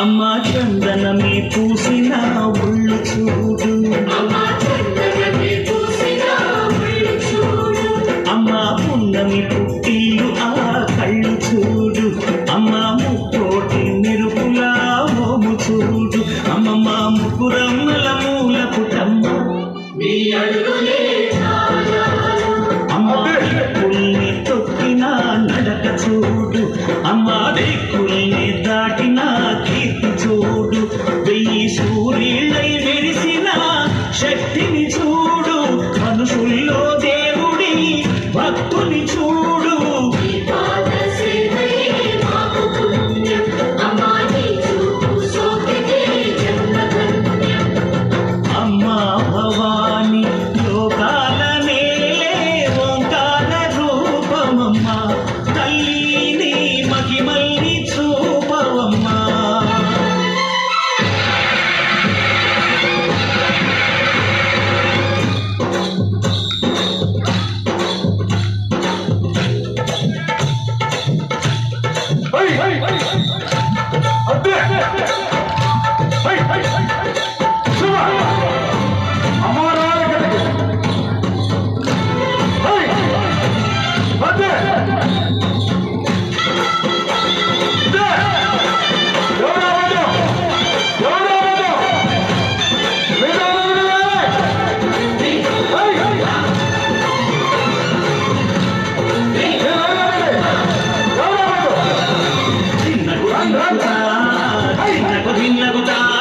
అమ్మ చందనమే పూసిన ఒళ్ళు చూడు అమ్మ పున్నమి పుట్టిల్లు ఆ కళ్ళు చూడు అమ్మ ముక్కోటి మెరుపుల మోము చూడు అమ్మమ్మ ముగ్గురమ్మల మూల పుటమ్మ అమ్మ దిక్కుల్ని తొక్కిన నడక చూడు అమ్మ దిక్కుల్ని దాటిన కీర్తి చూడు వెయ్యి సూర్యులై మెరిసిన శక్తిని చూడు మనుషుల్లో దేవుడి భక్తుని చూడు అమ్మా భవాని లోకాల నేలే ఓంకార రూపమమ్మా తల్లిని మహిమల్ని చూపవమ్మా హై హై అద్దే హై హై శివ అమరాల కథకి హై అద్దే అద్దే ఎవరా వాడు ఎవరా వాడు వేదా హై ఎవరా వాడు చిన్నకు చిన్నకుతా చిన్నకు చిన్నకుతా